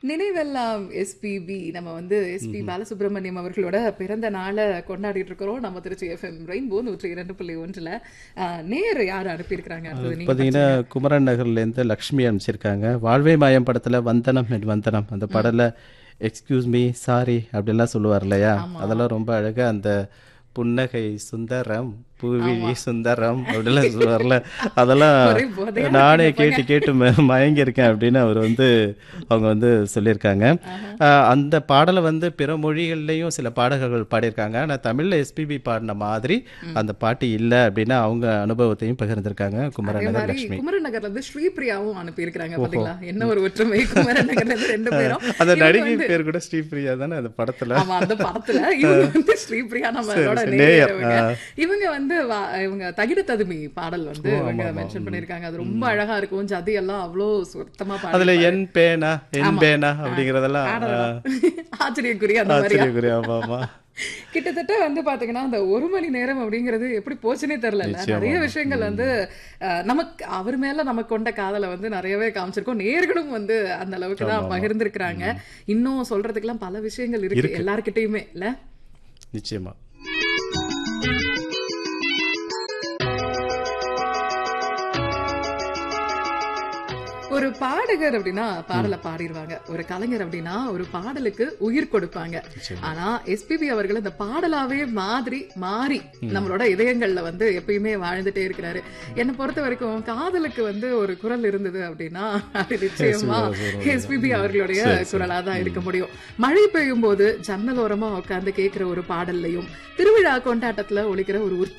நினைவெல்லாம் எஸ்பிபி நம்ம வந்து எஸ்பி பாலசுப்ரமணியம் அவர்களோட பிறந்த நாளை கொண்டாடிட்டு இருக்கிறோம் நம்ம திருச்சி எஃப்எம் ரெயின்போ நூற்றி இரண்டு புள்ளி ஒன்றுல ஆஹ், நேர் யார் அனுப்பியிருக்கிறாங்க அடுத்தது நீங்க பார்த்தீங்கன்னா குமரன் நகர்லேருந்து லக்ஷ்மி அனுப்பிச்சிருக்காங்க வாழ்வே மாயம் படத்தில் வந்தனம் என் வந்தனம் அந்த படல எக்ஸ்கியூஸ் மீ சாரி அப்படிலாம் சொல்லுவார் இல்லையா அதெல்லாம் ரொம்ப அழகா அந்த புன்னகை சுந்தரம் பூவிழி சுந்தரம் அப்படிலாம் சொல்லுவார்ல அதெல்லாம் ஒரே போதையா நானே கேட்டு கேட்டு ம- மயங்கி இருக்கேன் அப்படின்னு அவர் வந்து அவங்க வந்து சொல்லியிருக்காங்க ஆஹ் அந்த பாடலை வந்து பிற மொழிகள்லையும் சில பாடகர்கள் பாடியிருக்காங்க ஆனால் தமிழில் எஸ்பிபி பாடின மாதிரி அந்த பாட்டு இல்லை அப்படின்னு அவங்க அனுபவத்தையும் பகிர்ந்திருக்காங்க குமரன் அதே நகர் மாதிரி லட்சுமி குமரன் நகர்ல இருந்து ஸ்ரீபிரியாவும் அனுப்பியிருக்கிறாங்க பாத்தீங்களா என்ன ஒரு ஒற்றுமை குமரன் நகர்ல இருந்து ரெண்டு பேரும் அந்த இவங்க நடிகை வந்து- பேர் கூட ஸ்ரீபிரியா தானே அந்த படத்துல ஆமா அந்த படத்துல இவங்க வந்து ஸ்ரீபிரியா நம்மளோட சரி, நேயர் நேயர், இவங்க. ஆ. இவங்க வந்து வா- இவங்க தகிட ததுமி பாடல் வந்து இவங்க மென்ஷன் பண்ணிருக்காங்க அது ரொம்ப அழகா இருக்கும் ஜதி எல்லாம் அவ்வளோ சுத்தமா அதுல பாடி என் பேனா என் பேனா அப்படிங்கறதெல்லாம் ஆச்சரியக்குரிய அந்த மாதிரி ஆச்சரியக்குரிய ஆமா ஆமா கிட்டத்தட்ட வந்து பாத்தீங்கன்னா அந்த ஒரு மணி நேரம் அப்படிங்கிறது எப்படி போச்சுனே தெரியல நிறைய விஷயங்கள் வந்து அஹ், நமக்கு அவர் மேல நமக்கு கொண்ட காதலை வந்து நிறையவே காமிச்சிருக்கோம் நேர்களும் வந்து அந்த அளவுக்கு தான் பகிர்ந்திருக்கிறாங்க இன்னும் சொல்றதுக்கெல்லாம் பல விஷயங்கள் இருக்கு எல்லார்கிட்டயுமே இல்ல நிச்சயமா ஒரு பாடகர் அப்படின்னா பாடலை பாடிடுவாங்க ஒரு கலைஞர் அப்படின்னா ஒரு பாடலுக்கு உயிர் கொடுப்பாங்க ஆனா எஸ்பிபி அவர்கள் இந்த பாடலாவே மாதிரி மாறி நம்மளோட இதயங்கள்ல வந்து எப்பயுமே வாழ்ந்துட்டே இருக்கிறாரு என்னை பொறுத்த வரைக்கும் காதலுக்கு வந்து ஒரு குரல் இருந்தது அப்படின்னா அது நிச்சயமா எஸ்பிபி அவர்களுடைய குரலா தான் இருக்க முடியும் மழை பெய்யும் போது ஜன்னலோரமா உட்கார்ந்து கேட்கிற ஒரு பாடல்லையும் திருவிழா கொண்டாட்டத்துல ஒலிக்கிற ஒரு